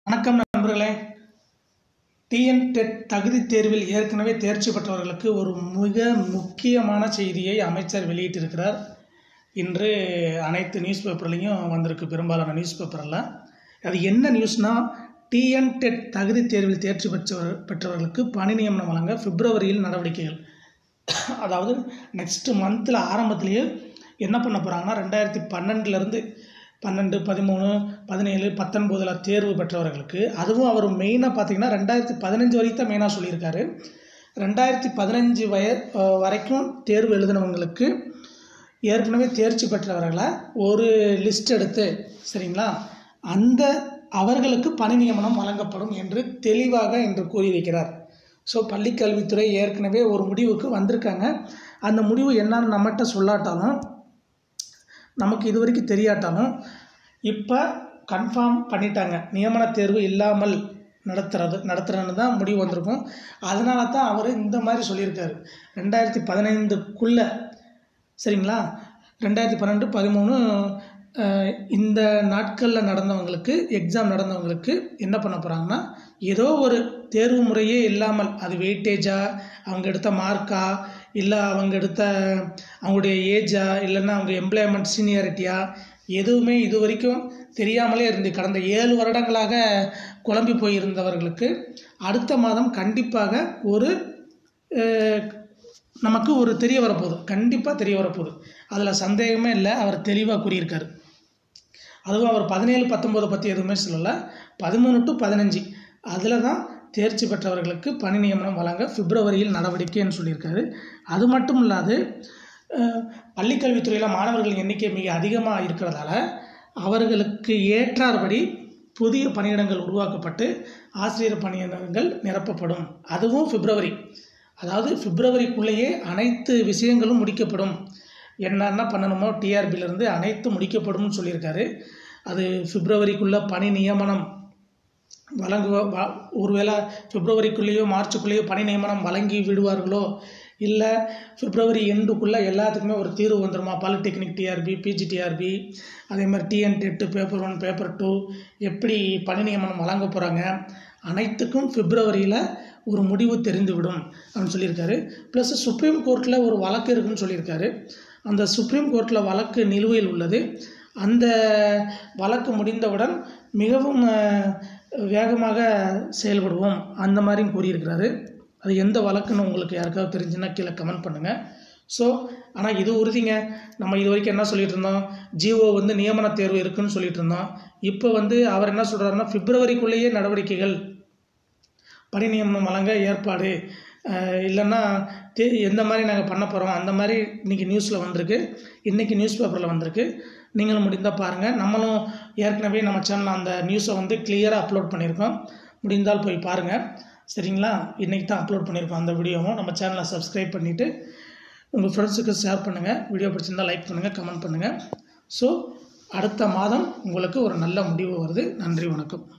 வணக்கம் நண்பர்களே TN dead தகுதி தேர்வில் ஏற்கனவே தேர்ச்சி பெற்றவர்களுக்கு ஒரு மிக முக்கியமான செய்தியை அமைச்சர் வெளியிட்டிருக்கிறார் இன்று அனைத்து நியூஸ் பேப்பர்லேயும் வந்திருக்கு பெரும்பாலான நியூஸ் பேப்பரெல்லாம் அது என்ன நியூஸ்னால் டிஎன் டெட் தகுதி தேர்வில் தேர்ச்சி பெற்றவர் பெற்றவர்களுக்கு பணி நியமனம் வழங்க பிப்ரவரியில் நடவடிக்கைகள் அதாவது நெக்ஸ்ட் மந்தில் ஆரம்பத்திலேயே என்ன பண்ண போகிறாங்கன்னா ரெண்டாயிரத்தி பன்னெண்டுலேருந்து பன்னெண்டு பதிமூணு பதினேழு பத்தொன்பதில் தேர்வு பெற்றவர்களுக்கு அதுவும் அவர் மெயினாக பார்த்தீங்கன்னா ரெண்டாயிரத்தி பதினஞ்சு வரைக்கும் தான் மெயினாக சொல்லியிருக்காரு ரெண்டாயிரத்தி பதினஞ்சு வய அஹ், வரைக்கும் தேர்வு எழுதினவங்களுக்கு ஏற்கனவே தேர்ச்சி பெற்றவர்களை ஒரு லிஸ்ட் எடுத்து சரிங்களா அந்த அவர்களுக்கு பணி நியமனம் வழங்கப்படும் என்று தெளிவாக இன்று கூறியிருக்கிறார் ஸோ பள்ளிக்கல்வித்துறை ஏற்கனவே ஒரு முடிவுக்கு வந்திருக்காங்க அந்த முடிவு என்னன்னு நம்மகிட்ட சொல்லாட்டாலும் நமக்கு இது வரைக்கும் தெரியாட்டாலும் இப்போ கன்ஃபார்ம் பண்ணிட்டாங்க நியமன தேர்வு இல்லாமல் நடத்துறது நடத்துறன்னு தான் முடிவு வந்திருக்கும் அதனால தான் அவர் இந்த மாதிரி சொல்லியிருக்காரு ரெண்டாயிரத்தி பதினைந்துக்குள்ளே சரிங்களா ரெண்டாயிரத்தி பன்னெண்டு பதிமூணு அஹ், இந்த நாட்களில் நடந்தவங்களுக்கு எக்ஸாம் நடந்தவங்களுக்கு என்ன பண்ண போகிறாங்கன்னா ஏதோ ஒரு தேர்வு முறையே இல்லாமல் அது வெயிட்டேஜா அவங்க எடுத்த மார்க்கா இல்லை அவங்க எடுத்த அவங்களுடைய ஏஜா இல்லைன்னா அவங்க எம்ப்ளாய்மெண்ட் சீனியாரிட்டியா எதுவுமே இது வரைக்கும் தெரியாமலே இருந்து கடந்த ஏழு வருடங்களாக குழம்பி போயிருந்தவர்களுக்கு அடுத்த மாதம் கண்டிப்பாக ஒரு அஹ், நமக்கு ஒரு தெரிய வரப்போகுது கண்டிப்பாக தெரிய வரப்போகுது அதில் சந்தேகமே இல்லை அவர் தெளிவாக கூறியிருக்காரு அதுவும் அவர் பதினேழு பத்தொம்போதை பற்றி எதுவுமே சொல்லலை பதிமூணு டு பதினஞ்சு அதில் தான் தேர்ச்சி பெற்றவர்களுக்கு பணி நியமனம் வழங்க பிப்ரவரியில் நடவடிக்கைன்னு சொல்லியிருக்காரு அது மட்டும் இல்லாது அஹ், பள்ளிக்கல்வித்துறையில் மாணவர்கள் எண்ணிக்கை மிக அதிகமாக இருக்கிறதால அவர்களுக்கு ஏற்றார்படி புதிய பணியிடங்கள் உருவாக்கப்பட்டு ஆசிரியர் பணியிடங்கள் நிரப்பப்படும் அதுவும் பிப்ரவரி அதாவது பிப்ரவரிக்குள்ளேயே அனைத்து விஷயங்களும் முடிக்கப்படும் என்னென்ன பண்ணணுமோ டிஆர்பியிலேருந்து அனைத்து முடிக்கப்படும்னு சொல்லியிருக்காரு அது பிப்ரவரிக்குள்ளே பணி நியமனம் வழங்குவ வ- ஒருவேளை பிப்ரவரிக்குள்ளேயோ மார்ச்சுக்குள்ளேயோ பணி நியமனம் வழங்கி விடுவார்களோ இல்லை பிப்ரவரி எண்டுக்குள்ளே எல்லாத்துக்குமே ஒரு தீர்வு வந்துருமா பாலிடெக்னிக் டிஆர்பி பிஜிடிஆர்பி அதே மாதிரி TN TET paper one paper two எப்படி பணி நியமனம் வழங்க போகிறாங்க அனைத்துக்கும் பிப்ரவரியில் ஒரு முடிவு தெரிந்துவிடும் அப்படின்னு சொல்லியிருக்காரு ப்ளஸ் சுப்ரீம் கோர்ட்டில் ஒரு வழக்கு இருக்குன்னு சொல்லியிருக்காரு அந்த சுப்ரீம் கோர்ட்டில் வழக்கு நிலுவையில் உள்ளது அந்த வழக்கு முடிந்தவுடன் மிகவும் அஹ், வேகமாக செயல்படுவோம் அந்த மாதிரியும் கூறியிருக்கிறாரு அது எந்த வழக்குன்னு உங்களுக்கு யாருக்காவது தெரிஞ்சுன்னா கீழே கமெண்ட் பண்ணுங்கள் ஸோ ஆனால் இது உறுதிங்க நம்ம இது வரைக்கும் என்ன சொல்லிட்டு இருந்தோம் ஜிஓ வந்து நியமன தேர்வு இருக்குன்னு சொல்லிட்டு இருந்தோம் இப்போ வந்து அவர் என்ன சொல்கிறாருன்னா பிப்ரவரிக்குள்ளேயே நடவடிக்கைகள் பணி நியமனம் வழங்க ஏற்பாடு அஹ் இல்லைன்னா தே எந்த மாதிரி நாங்கள் பண்ண போகிறோம் அந்த மாதிரி இன்றைக்கி நியூஸில் வந்திருக்கு இன்றைக்கி நியூஸ் பேப்பரில் வந்திருக்கு நீங்களும் முடிந்தால் பாருங்கள் நம்மளும் ஏற்கனவே நம்ம சேனலில் அந்த நியூஸை வந்து கிளியராக அப்லோட் பண்ணியிருக்கோம் முடிந்தால் போய் பாருங்கள் சரிங்களா இன்றைக்கி தான் அப்லோட் பண்ணியிருக்கோம் அந்த வீடியோவும் நம்ம சேனலை சப்ஸ்கிரைப் பண்ணிவிட்டு உங்கள் ஃப்ரெண்ட்ஸுக்கு ஷேர் பண்ணுங்கள் வீடியோ பிடிச்சிருந்தா லைக் பண்ணுங்கள் கமெண்ட் பண்ணுங்கள் ஸோ அடுத்த மாதம் உங்களுக்கு ஒரு நல்ல முடிவு வருது நன்றி வணக்கம்